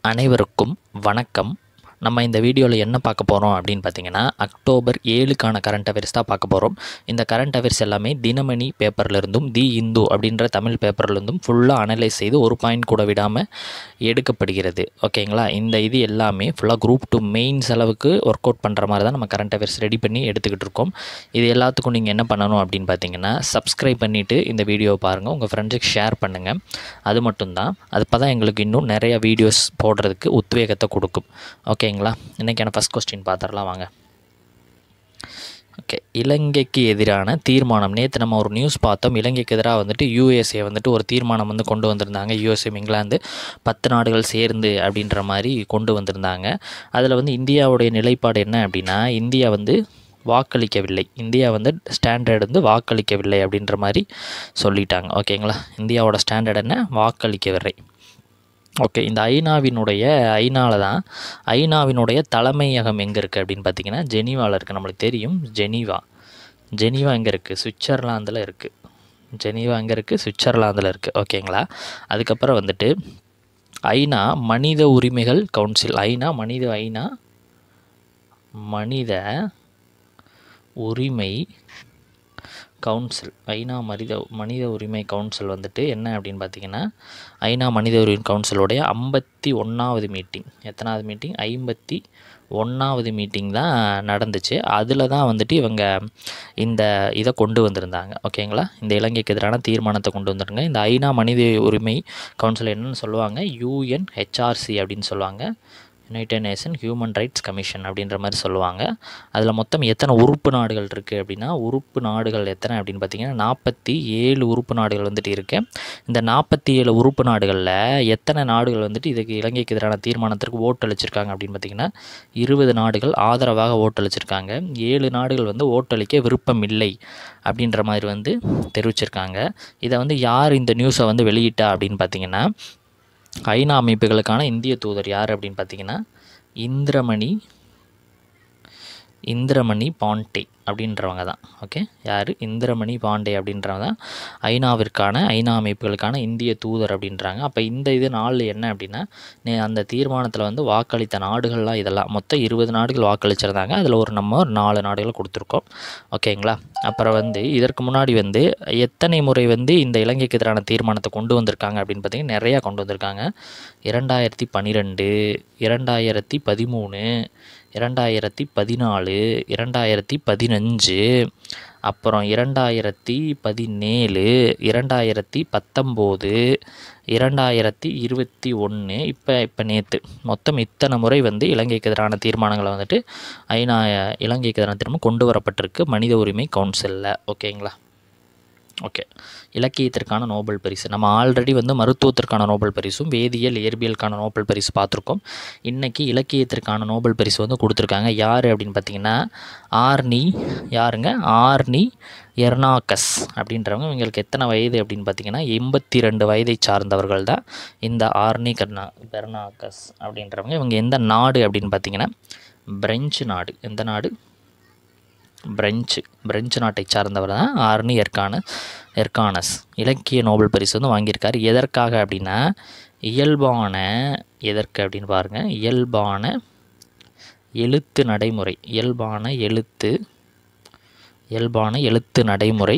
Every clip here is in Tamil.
அனைவருக்கும் வணக்கம் நம்ம இந்த வீடியோவில் என்ன பார்க்க போகிறோம் அப்படின்னு பார்த்தீங்கன்னா அக்டோபர் ஏழுக்கான கரண்ட் அஃபேர்ஸ் தான் பார்க்க போகிறோம் இந்த கரண்ட் அஃபேர்ஸ் எல்லாமே தினமணி பேப்பர்லேருந்தும் தி இந்து அப்படின்ற தமிழ் பேப்பர்லேருந்தும் ஃபுல்லாக அனலைஸ் செய்து ஒரு பாயிண்ட் கூட விடாமல் எடுக்கப்படுகிறது ஓகேங்களா இந்த இது எல்லாமே ஃபுல்லாக குரூப் டூ மெயின்ஸ் அளவுக்கு ஒர்க் அவுட் பண்ணுற மாதிரி தான் நம்ம கரண்ட் அஃபேர்ஸ் ரெடி பண்ணி எடுத்துக்கிட்டு இருக்கோம் இது எல்லாத்துக்கும் நீங்கள் என்ன பண்ணணும் அப்படின்னு பார்த்தீங்கன்னா சப்ஸ்கிரைப் பண்ணிவிட்டு இந்த வீடியோவை பாருங்கள் உங்கள் ஃப்ரெண்ட்ஸுக்கு ஷேர் பண்ணுங்கள் அது மட்டும்தான் அது அப்போ தான் எங்களுக்கு இன்னும் நிறைய வீடியோஸ் போடுறதுக்கு உத்வேகத்தை கொடுக்கும் ஓகேங்களா இன்றைக்கான ஃபஸ்ட் கொஸ்டின் பார்த்துடலாம் வாங்க ஓகே இலங்கைக்கு எதிரான தீர்மானம் நேற்று நம்ம ஒரு நியூஸ் பார்த்தோம் இலங்கைக்கு எதிராக வந்துட்டு யூஎஸ்ஏ வந்துட்டு ஒரு தீர்மானம் வந்து கொண்டு வந்திருந்தாங்க யூஎஸ்ஏ இங்கிலாந்து பத்து நாடுகள் சேர்ந்து அப்படின்ற மாதிரி கொண்டு வந்திருந்தாங்க அதில் வந்து இந்தியாவுடைய நிலைப்பாடு என்ன அப்படின்னா இந்தியா வந்து வாக்களிக்கவில்லை இந்தியா வந்து ஸ்டாண்டர்ட் வந்து வாக்களிக்கவில்லை அப்படின்ற மாதிரி சொல்லிட்டாங்க ஓகேங்களா இந்தியாவோட ஸ்டாண்டர்ட் என்ன வாக்களிக்கவில்லை ஓகே இந்த ஐநாவினுடைய ஐநாவில் தான் ஐநாவினுடைய தலைமையகம் எங்கே இருக்குது அப்படின்னு பார்த்தீங்கன்னா ஜெனீவாவில் இருக்குது நம்மளுக்கு தெரியும் ஜெனீவா ஜெனீவா எங்கே இருக்குது சுவிட்சர்லாந்தில் இருக்குது ஜெனீவா எங்கே இருக்குது சுவிட்சர்லாந்தில் இருக்குது ஓகேங்களா அதுக்கப்புறம் வந்துட்டு ஐநா மனித உரிமைகள் கவுன்சில் ஐநா மனித ஐநா மனித உரிமை கவுன்சில் ஐநா மனித மனித உரிமை கவுன்சில் வந்துட்டு என்ன அப்படின்னு பார்த்தீங்கன்னா ஐநா மனித உரிமை கவுன்சிலோடைய ஐம்பத்தி ஒன்றாவது மீட்டிங் எத்தனாவது மீட்டிங் ஐம்பத்தி ஒன்றாவது மீட்டிங் தான் நடந்துச்சு அதில் தான் வந்துட்டு இவங்க இந்த இதை கொண்டு வந்திருந்தாங்க ஓகேங்களா இந்த இலங்கைக்கு எதிரான தீர்மானத்தை கொண்டு வந்துருங்க இந்த ஐநா மனித உரிமை கவுன்சில் என்னன்னு சொல்லுவாங்க யூஎன்ஹெச்ஆர்சி அப்படின்னு சொல்லுவாங்க united nation human rights commission அப்படின்ற மாதிரி சொல்லுவாங்க அதில் மொத்தம் எத்தனை உறுப்பு நாடுகள் இருக்குது அப்படின்னா உறுப்பு நாடுகள் எத்தனை அப்படின்னு பார்த்தீங்கன்னா நாற்பத்தி ஏழு உறுப்பு நாடுகள் வந்துட்டு இருக்குது இந்த நாற்பத்தி ஏழு உறுப்பு நாடுகளில் எத்தனை நாடுகள் வந்துட்டு இதுக்கு இலங்கைக்கு எதிரான தீர்மானத்திற்கு ஓட்டளிச்சிருக்காங்க அப்படின்னு பார்த்தீங்கன்னா இருபது நாடுகள் ஆதரவாக ஓட்டளிச்சிருக்காங்க ஏழு நாடுகள் வந்து ஓட்டளிக்க விருப்பம் இல்லை அப்படின்ற மாதிரி வந்து தெரிவிச்சிருக்காங்க இதை வந்து யார் இந்த நியூஸை வந்து வெளியிட்டா அப்படின்னு பார்த்தீங்கன்னா ஐநா அமைப்புகளுக்கான இந்திய தூதர் யார் அப்படின்னு பார்த்தீங்கன்னா இந்திரமணி இந்திரமணி பாண்டே அப்படின்றவங்க தான் ஓகே யார் இந்திரமணி பாண்டே அப்படின்றவங்க தான் ஐநாவிற்கான ஐநா அமைப்புகளுக்கான இந்திய தூதர் அப்படின்றாங்க அப்போ இந்த இது நாள் என்ன அப்படின்னா நே அந்த தீர்மானத்தில் வந்து வாக்களித்த நாடுகள்லாம் இதெல்லாம் மொத்தம் இருபது நாடுகள் வாக்களிச்சிருந்தாங்க அதில் ஒரு நம்ம ஒரு நாலு நாடுகளை கொடுத்துருக்கோம் ஓகேங்களா அப்புறம் வந்து இதற்கு முன்னாடி வந்து எத்தனை முறை வந்து இந்த இலங்கைக்கு எதிரான தீர்மானத்தை கொண்டு வந்திருக்காங்க அப்படின்னு பார்த்தீங்கன்னா நிறையா கொண்டு வந்திருக்காங்க இரண்டாயிரத்தி பன்னிரெண்டு இரண்டாயிரத்தி பதிமூணு இரண்டாயிரத்தி பதினாலு இரண்டாயிரத்தி பதினஞ்சு அப்புறம் இரண்டாயிரத்தி பதினேழு இரண்டாயிரத்தி பத்தொம்போது இரண்டாயிரத்தி இருபத்தி ஒன்று இப்போ இப்போ நேற்று மொத்தம் இத்தனை முறை வந்து இலங்கைக்கு எதிரான தீர்மானங்களை வந்துட்டு ஐநா இலங்கைக்கு எதிரான தீர்மானம் கொண்டு வரப்பட்டிருக்கு மனித உரிமை கவுன்சிலில் ஓகேங்களா ஓகே இலக்கியத்திற்கான நோபல் பரிசு நம்ம ஆல்ரெடி வந்து மருத்துவத்திற்கான நோபல் பரிசும் வேதியியல் இயற்பியலுக்கான நோபல் பரிசு பார்த்துருக்கோம் இன்றைக்கி இலக்கியத்திற்கான நோபல் பரிசு வந்து கொடுத்துருக்காங்க யார் அப்படின்னு பார்த்தீங்கன்னா ஆர்னி யாருங்க ஆர்னி எர்னாக்கஸ் அப்படின்றவங்க இவங்களுக்கு எத்தனை வயது அப்படின்னு பார்த்தீங்கன்னா எண்பத்தி ரெண்டு வயதை சார்ந்தவர்கள் தான் இந்த ஆர்னி கர்னா பெர்னாக்கஸ் அப்படின்றவங்க இவங்க எந்த நாடு அப்படின்னு பார்த்தீங்கன்னா பிரெஞ்சு நாடு எந்த நாடு பிரெஞ்சு பிரெஞ்சு நாட்டை சார்ந்தவர் தான் ஆர்னி எர்கான எர்கானஸ் இலக்கிய நோபல் பரிசு வந்து வாங்கியிருக்காரு எதற்காக அப்படின்னா இயல்பான எதற்கு அப்படின்னு பாருங்கள் இயல்பான எழுத்து நடைமுறை இயல்பான எழுத்து இயல்பான எழுத்து நடைமுறை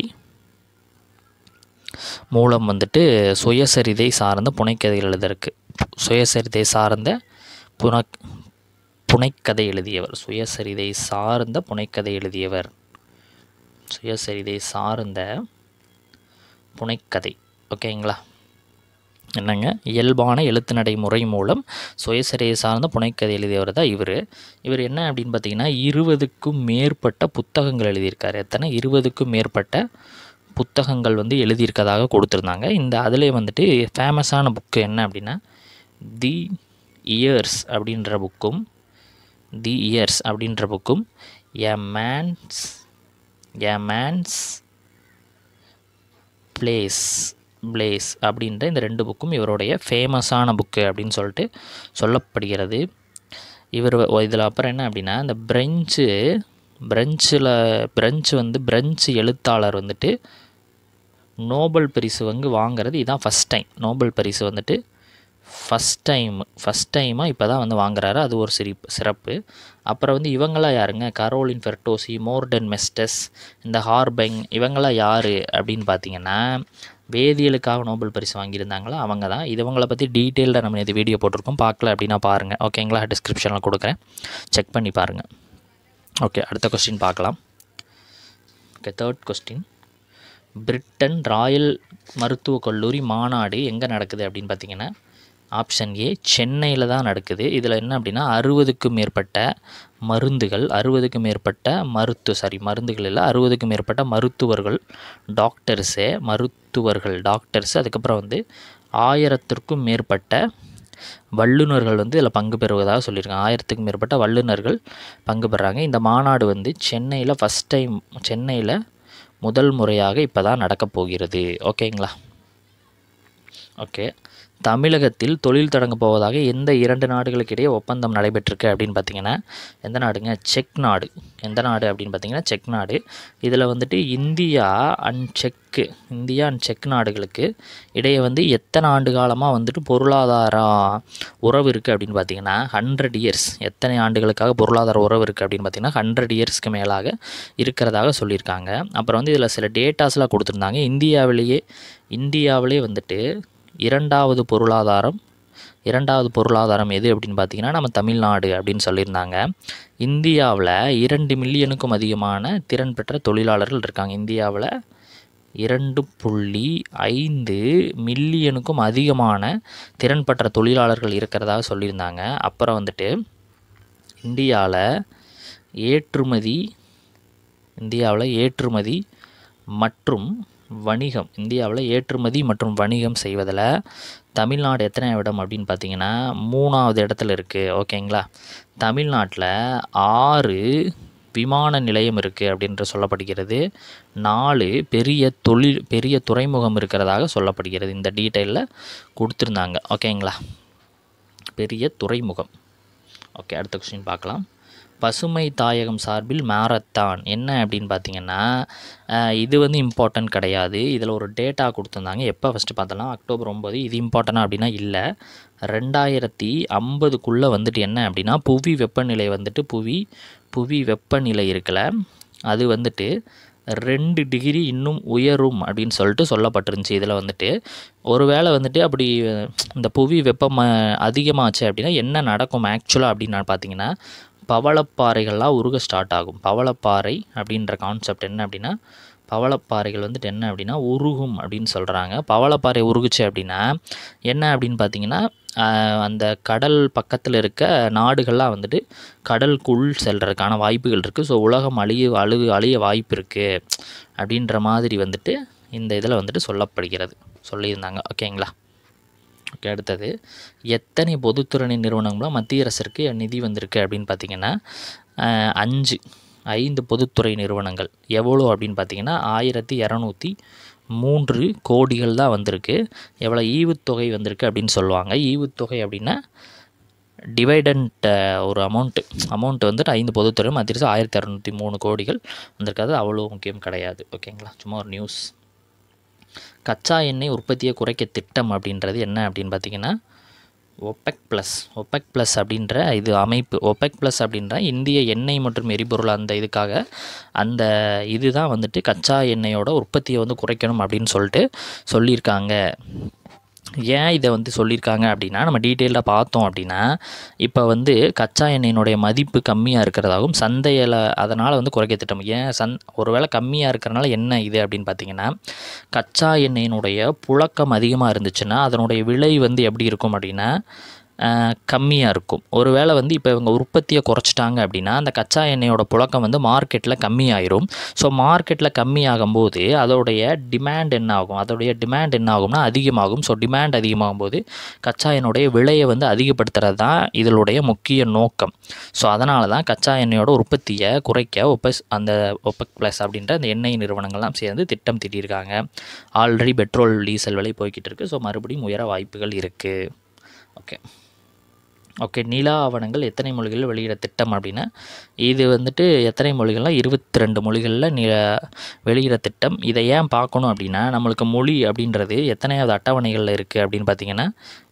மூலம் வந்துட்டு சுயசரிதை சார்ந்த புனைக்கதை எழுதற்கு சுயசரிதை சார்ந்த புன புனைக்கதை எழுதியவர் சுயசரிதை சார்ந்த புனைக்கதை எழுதியவர் சுயசரிதை சார்ந்த புனைக்கதை ஓகேங்களா என்னங்க இயல்பான எழுத்து நடைமுறை மூலம் சுயசரிதை சார்ந்த புனைக்கதை எழுதியவர் தான் இவர் இவர் என்ன அப்படின்னு பார்த்தீங்கன்னா இருபதுக்கும் மேற்பட்ட புத்தகங்கள் எழுதியிருக்காரு எத்தனை இருபதுக்கும் மேற்பட்ட புத்தகங்கள் வந்து எழுதியிருக்கதாக கொடுத்துருந்தாங்க இந்த அதிலே வந்துட்டு ஃபேமஸான புக்கு என்ன அப்படின்னா தி இயர்ஸ் அப்படின்ற புக்கும் தி இயர்ஸ் அப்படின்ற புக்கும் a man's a man's place place அப்படின்ற இந்த ரெண்டு புக்கும் இவருடைய ஃபேமஸான புக்கு அப்படின்னு சொல்லிட்டு சொல்லப்படுகிறது இவர் இதில் அப்புறம் என்ன அப்படின்னா இந்த பிரெஞ்சு பிரெஞ்சில் பிரெஞ்சு வந்து பிரெஞ்சு எழுத்தாளர் வந்துட்டு நோபல் பரிசு வந்து வாங்குறது இதுதான் ஃபஸ்ட் டைம் நோபல் பரிசு வந்துட்டு ஃபஸ்ட் டைம் ஃபஸ்ட் டைமாக இப்போ தான் வந்து வாங்குறாரு அது ஒரு சிரி சிறப்பு அப்புறம் வந்து இவங்களாம் யாருங்க கரோலின் ஃபெர்டோசி மோர்டன் மெஸ்டஸ் இந்த ஹார்பெங் இவங்களாம் யார் அப்படின்னு பார்த்தீங்கன்னா வேதியியலுக்காக நோபல் பரிசு வாங்கியிருந்தாங்களா அவங்க தான் இது இவங்களை பற்றி டீட்டெயில்டாக நம்ம இது வீடியோ போட்டிருக்கோம் பார்க்கல அப்படின்னா பாருங்கள் ஓகேங்களா டிஸ்கிரிப்ஷனில் கொடுக்குறேன் செக் பண்ணி பாருங்கள் ஓகே அடுத்த கொஸ்டின் பார்க்கலாம் okay third question Britain royal மருத்துவக் கல்லூரி மாநாடு எங்கே நடக்குது அப்படின்னு பார்த்தீங்கன்னா ஆப்ஷன் ஏ சென்னையில் தான் நடக்குது இதில் என்ன அப்படின்னா அறுபதுக்கும் மேற்பட்ட மருந்துகள் அறுபதுக்கும் மேற்பட்ட மருத்துவ சாரி மருந்துகள் இல்லை அறுபதுக்கும் மேற்பட்ட மருத்துவர்கள் டாக்டர்ஸே மருத்துவர்கள் டாக்டர்ஸ் அதுக்கப்புறம் வந்து ஆயிரத்திற்கும் மேற்பட்ட வல்லுநர்கள் வந்து இதில் பங்கு பெறுவதாக சொல்லியிருக்காங்க ஆயிரத்துக்கும் மேற்பட்ட வல்லுநர்கள் பங்கு பெறாங்க இந்த மாநாடு வந்து சென்னையில் ஃபஸ்ட் டைம் சென்னையில் முதல் முறையாக இப்போ தான் நடக்கப் போகிறது ஓகேங்களா ஓகே தமிழகத்தில் தொழில் தொடங்க போவதாக எந்த இரண்டு நாடுகளுக்கு இடையே ஒப்பந்தம் நடைபெற்றிருக்கு அப்படின்னு பார்த்தீங்கன்னா எந்த நாடுங்க செக் நாடு எந்த நாடு அப்படின்னு பார்த்தீங்கன்னா செக் நாடு இதில் வந்துட்டு India and cheque India and check நாடுகளுக்கு இடையே வந்து எத்தனை ஆண்டு காலமாக வந்துட்டு பொருளாதார உறவு இருக்குது அப்படின்னு பார்த்தீங்கன்னா ஹண்ட்ரட் இயர்ஸ் எத்தனை ஆண்டுகளுக்காக பொருளாதார உறவு இருக்குது அப்படின்னு பார்த்தீங்கன்னா ஹண்ட்ரட் இயர்ஸ்க்கு மேலாக இருக்கிறதாக சொல்லியிருக்காங்க அப்புறம் வந்து இதில் சில டேட்டாஸ்லாம் கொடுத்துருந்தாங்க இந்தியாவிலேயே இந்தியாவிலே வந்துட்டு இரண்டாவது பொருளாதாரம் இரண்டாவது பொருளாதாரம் எது அப்படின்னு பார்த்தீங்கன்னா நம்ம தமிழ்நாடு அப்படின்னு சொல்லியிருந்தாங்க இந்தியாவில் இரண்டு மில்லியனுக்கும் அதிகமான திறன் பெற்ற தொழிலாளர்கள் இருக்காங்க இந்தியாவில் இரண்டு புள்ளி ஐந்து மில்லியனுக்கும் அதிகமான திறன் பெற்ற தொழிலாளர்கள் இருக்கிறதாக சொல்லியிருந்தாங்க அப்புறம் வந்துட்டு இந்தியாவில் ஏற்றுமதி இந்தியாவில் ஏற்றுமதி மற்றும் வணிகம் இந்தியாவில் ஏற்றுமதி மற்றும் வணிகம் செய்வதில் தமிழ்நாடு எத்தனை இடம் அப்படின்னு பார்த்தீங்கன்னா மூணாவது இடத்துல இருக்குது ஓகேங்களா தமிழ்நாட்டில் ஆறு விமான நிலையம் இருக்குது அப்படின்று சொல்லப்படுகிறது நாலு பெரிய தொழில் பெரிய துறைமுகம் இருக்கிறதாக சொல்லப்படுகிறது இந்த டீட்டெயிலில் கொடுத்துருந்தாங்க ஓகேங்களா பெரிய துறைமுகம் ஓகே அடுத்த கொஸ்டின் பார்க்கலாம் பசுமை தாயகம் சார்பில் மேரத்தான் என்ன அப்படின்னு பார்த்தீங்கன்னா அஹ், இது வந்து இம்பார்ட்டன்ட் கிடையாது இதில் ஒரு டேட்டா கொடுத்துருந்தாங்க எப்போ ஃபஸ்ட்டு பார்த்தலாம் அக்டோபர் ஒம்பது இது இம்பார்ட்டனா அப்படின்னா இல்லை ரெண்டாயிரத்தி ஐம்பதுக்குள்ளே வந்துட்டு என்ன அப்படின்னா புவி வெப்பநிலை வந்துட்டு புவி புவி வெப்பநிலை இருக்குல்ல அது வந்துட்டு ரெண்டு டிகிரி இன்னும் உயரும் அப்படின்னு சொல்லிட்டு சொல்லப்பட்டிருந்துச்சு இதில் வந்துட்டு ஒருவேளை வந்துட்டு அப்படி இந்த புவி வெப்பம் அஹ், அதிகமாச்சு அப்படின்னா என்ன நடக்கும் ஆக்சுவலாக அப்படின்னு நான் பார்த்தீங்கன்னா பவளப்பாறைகள்லாம் உருக ஸ்டார்ட் ஆகும் பவளப்பாறை அப்படின்ற கான்செப்ட் என்ன அப்படின்னா பவளப்பாறைகள் வந்துட்டு என்ன அப்படின்னா உருகும் அப்படின்னு சொல்கிறாங்க பவளப்பாறை உருகுச்சு அப்படின்னா என்ன அப்படின்னு பார்த்தீங்கன்னா ஆஹ், அந்த கடல் பக்கத்தில் இருக்க நாடுகள்லாம் வந்துட்டு கடலுக்குள் செல்றதுக்கான வாய்ப்புகள் இருக்குது ஸோ உலகம் அழிய அழு அழிய வாய்ப்பு இருக்குது அப்படின்ற மாதிரி வந்துட்டு இந்த இதில் வந்துட்டு சொல்லப்படுகிறது சொல்லியிருந்தாங்க ஓகேங்களா ஓகே அடுத்தது எத்தனை பொதுத்துறை நிறுவனங்களும் மத்திய அரசிற்கு நிதி வந்திருக்கு அப்படின்னு பார்த்தீங்கன்னா ஆஹ், அஞ்சு ஐந்து பொதுத்துறை நிறுவனங்கள் எவ்வளோ அப்படின்னு பார்த்தீங்கன்னா ஆயிரத்தி இரநூத்தி மூன்று கோடிகள் தான் வந்திருக்கு எவ்வளோ ஈவுத்தொகை வந்திருக்கு அப்படின்னு சொல்லுவாங்க ஈவுத்தொகை அப்படின்னா டிவைடண்ட் ஒரு அமௌண்ட்டு அமௌண்ட் வந்துட்டு ஐந்து பொதுத்துறை மத்திய அரசு ஆயிரத்தி இரநூத்தி மூணு கோடிகள் வந்திருக்காது அவ்வளோ முக்கியம் கிடையாது ஓகேங்களா சும்மா ஒரு நியூஸ் கச்சா எண்ணெய் உற்பத்தியை குறைக்க திட்டம் அப்படின்றது என்ன அப்படின்னு பார்த்தீங்கன்னா ஒபெக் ப்ளஸ் ஒபெக் ப்ளஸ் அப்படின்ற இது அமைப்பு ஒபெக் ப்ளஸ் அப்படின்ற இந்திய எண்ணெய் மற்றும் எரிபொருள் அந்த இதுக்காக அந்த இதுதான் வந்துட்டு கச்சா எண்ணெயோட உற்பத்தியை வந்து குறைக்கணும் அப்படின்னு சொல்லிட்டு சொல்லியிருக்காங்க ஏன் இதை வந்து சொல்லியிருக்காங்க அப்படின்னா நம்ம டீட்டெயில்டாக பார்த்தோம் அப்படின்னா இப்போ வந்து கச்சா எண்ணெயினுடைய மதிப்பு கம்மியாக இருக்கிறதாகவும் சந்தையில் அதனால் வந்து குறைக்க திட்டம் ஏன் சந் ஒருவேளை கம்மியாக இருக்கிறனால என்ன இது அப்படின்னு பார்த்தீங்கன்னா கச்சா எண்ணெயினுடைய புழக்கம் அதிகமாக இருந்துச்சுன்னா அதனுடைய விலை வந்து எப்படி இருக்கும் அப்படின்னா கம்மியாக இருக்கும் ஒருவேளை வந்து இப்போ இவங்க உற்பத்தியை குறைச்சிட்டாங்க அப்படின்னா அந்த கச்சா எண்ணெயோட புழக்கம் வந்து மார்க்கெட்டில் கம்மியாயிரும் ஸோ மார்க்கெட்டில் கம்மியாகும்போது அதோடைய டிமாண்ட் என்ன ஆகும் அதோடைய டிமாண்ட் என்ன ஆகும்னா அதிகமாகும் ஸோ டிமாண்ட் அதிகமாகும் போது கச்சா எண்ணெயோடைய விலையை வந்து அதிகப்படுத்துறது தான் இதனுடைய முக்கிய நோக்கம் ஸோ அதனால தான் கச்சா எண்ணெயோட உற்பத்தியை குறைக்க ஒப்பஸ் அந்த ஒப்பக் ப்ளஸ் அப்படின்ற அந்த எண்ணெய் நிறுவனங்கள்லாம் சேர்ந்து திட்டம் தீட்டியிருக்காங்க ஆல்ரெடி பெட்ரோல் டீசல் விலை போய்கிட்டு இருக்குது ஸோ மறுபடியும் உயர வாய்ப்புகள் இருக்குது ஓகே ஓகே நிலா ஆவணங்கள் எத்தனை மொழிகளில் வெளியிட திட்டம் அப்படின்னா இது வந்துட்டு எத்தனை மொழிகள்லாம் இருபத்தி ரெண்டு மொழிகளில் நி வெளியிட திட்டம் இதை ஏன் பார்க்கணும் அப்படின்னா நம்மளுக்கு மொழி அப்படின்றது எத்தனையாவது அட்டவணைகளில் இருக்குது அப்படின்னு பார்த்தீங்கன்னா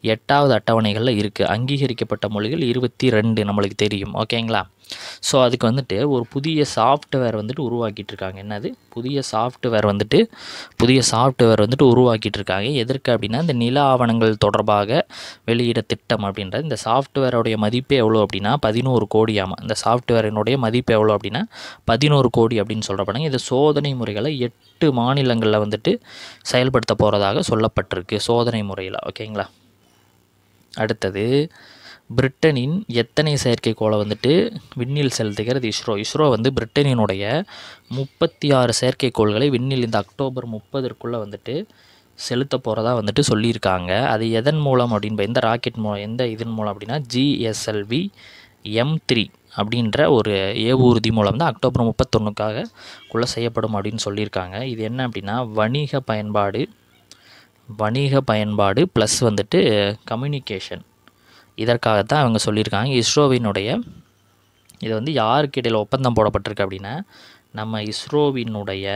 எட்டாவது அட்டவணைகளில் இருக்குது அங்கீகரிக்கப்பட்ட மொழிகள் இருபத்தி ரெண்டு நம்மளுக்கு தெரியும் ஓகேங்களா ஸோ அதுக்கு வந்துட்டு ஒரு புதிய சாஃப்ட்வேர் வந்துட்டு உருவாக்கிட்டு இருக்காங்க என்னது புதிய சாஃப்ட்வேர் வந்துட்டு புதிய சாஃப்ட்வேர் வந்துட்டு உருவாக்கிட்டு இருக்காங்க எதற்கு அப்படின்னா இந்த நில ஆவணங்கள் தொடர்பாக வெளியிட திட்டம் அப்படின்றது இந்த சாஃப்ட்வேரோடைய மதிப்பு எவ்வளோ அப்படின்னா பதினோரு கோடியாமா இந்த சாஃப்ட்வேரினுடைய மதிப்பு எவ்வளோ அப்படின்னா பதினோரு கோடி அப்படின்னு சொல்கிறப்படாங்க இது சோதனை முறைகளை எட்டு மாநிலங்களில் வந்துட்டு செயல்படுத்த போகிறதாக சொல்லப்பட்டிருக்கு சோதனை முறையில் ஓகேங்களா அடுத்தது பிரிட்டனின் எத்தனை செயற்கைக்கோளை வந்துட்டு விண்ணில் செலுத்துகிறது இஸ்ரோ இஸ்ரோ வந்து பிரிட்டனினுடைய முப்பத்தி ஆறு செயற்கைக்கோள்களை விண்ணில் இந்த அக்டோபர் முப்பதற்குள்ளே வந்துட்டு செலுத்த போகிறதா வந்துட்டு சொல்லியிருக்காங்க அது எதன் மூலம் அப்படின்னு எந்த ராக்கெட் மூலம் எந்த இதன் மூலம் அப்படின்னா ஜிஎஸ்எல்வி எம் த்ரீ அப்படின்ற ஒரு ஏவூர்தி மூலம் தான் அக்டோபர் முப்பத்தொன்றுக்காக குள்ளே செய்யப்படும் அப்படின்னு சொல்லியிருக்காங்க இது என்ன அப்படின்னா வணிக பயன்பாடு வணிக பயன்பாடு ப்ளஸ் வந்துட்டு கம்யூனிகேஷன் இதற்காகத்தான் அவங்க சொல்லியிருக்காங்க இஸ்ரோவினுடைய இது வந்து யாருக்கு இடையில் ஒப்பந்தம் போடப்பட்டிருக்கு அப்படின்னா நம்ம இஸ்ரோவினுடைய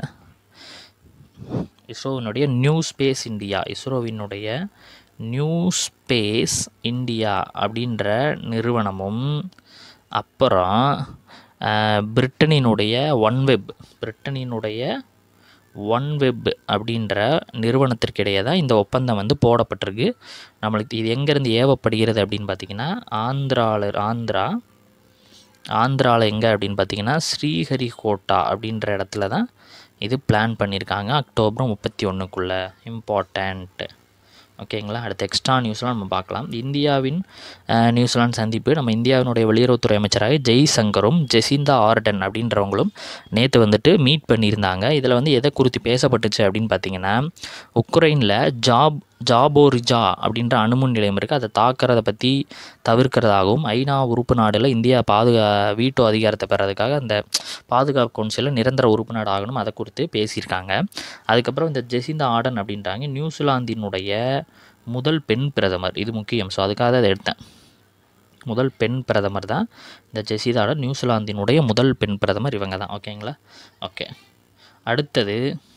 இஸ்ரோவினுடைய நியூ ஸ்பேஸ் இந்தியா இஸ்ரோவினுடைய நியூ ஸ்பேஸ் இந்தியா அப்படின்ற நிறுவனமும் அப்புறம் அஹ், பிரிட்டனினுடைய ஒன்வெப் பிரிட்டனினுடைய ஒன்வெப் அப்படின்ற நிறுவனத்திற்கிடையே தான் இந்த ஒப்பந்தம் வந்து போடப்பட்டிருக்கு நம்மளுக்கு இது எங்கேருந்து ஏவப்படுகிறது அப்படின்னு பார்த்தீங்கன்னா ஆந்திராவில் ஆந்திரா ஆந்திராவில் எங்கே அப்படின்னு பார்த்தீங்கன்னா ஸ்ரீஹரிகோட்டா அப்படின்ற இடத்துல தான் இது பிளான் பண்ணியிருக்காங்க அக்டோபர் முப்பத்தி ஒன்றுக்குள்ளே இம்பார்ட்டண்ட் ஓகேங்களா அடுத்த எக்ஸ்ட்ரா நியூஸ்லாம் நம்ம பார்க்கலாம் இந்தியாவின் அஹ், நியூசிலாந்து சந்திப்பு நம்ம இந்தியாவினுடைய வெளியுறவுத்துறை அமைச்சராக ஜெய்சங்கரும் ஜெசிந்தா ஆர்டன் அப்படின்றவங்களும் நேற்று வந்துட்டு மீட் பண்ணியிருந்தாங்க இதில் வந்து எதை குறித்து பேசப்பட்டுச்சு அப்படின்னு பார்த்தீங்கன்னா உக்ரைனில் ஜாப் ஜாபோரிஜா அப்படின்ற அணுமின் நிலையம் இருக்குது அதை தாக்குறத பற்றி தவிர்க்கிறதாகவும் ஐநா உறுப்பு நாடுல இந்தியா பாதுகா வீட்டோ அதிகாரத்தை பெறதுக்காக அந்த பாதுகாப்பு கவுன்சிலில் நிரந்தர உறுப்பு நாடு ஆகணும் அதை குறித்து பேசியிருக்காங்க அதுக்கப்புறம் இந்த ஜெசிந்தா ஆர்டன் அப்படின்றாங்க நியூசிலாந்தினுடைய முதல் பெண் பிரதமர் இது முக்கியம் ஸோ அதுக்காக தான் அதை எடுத்தேன் முதல் பெண் பிரதமர் தான் இந்த ஜெசிதா ஆர்டன் நியூசிலாந்தினுடைய முதல் பெண் பிரதமர் இவங்க தான் ஓகேங்களா ஓகே அடுத்தது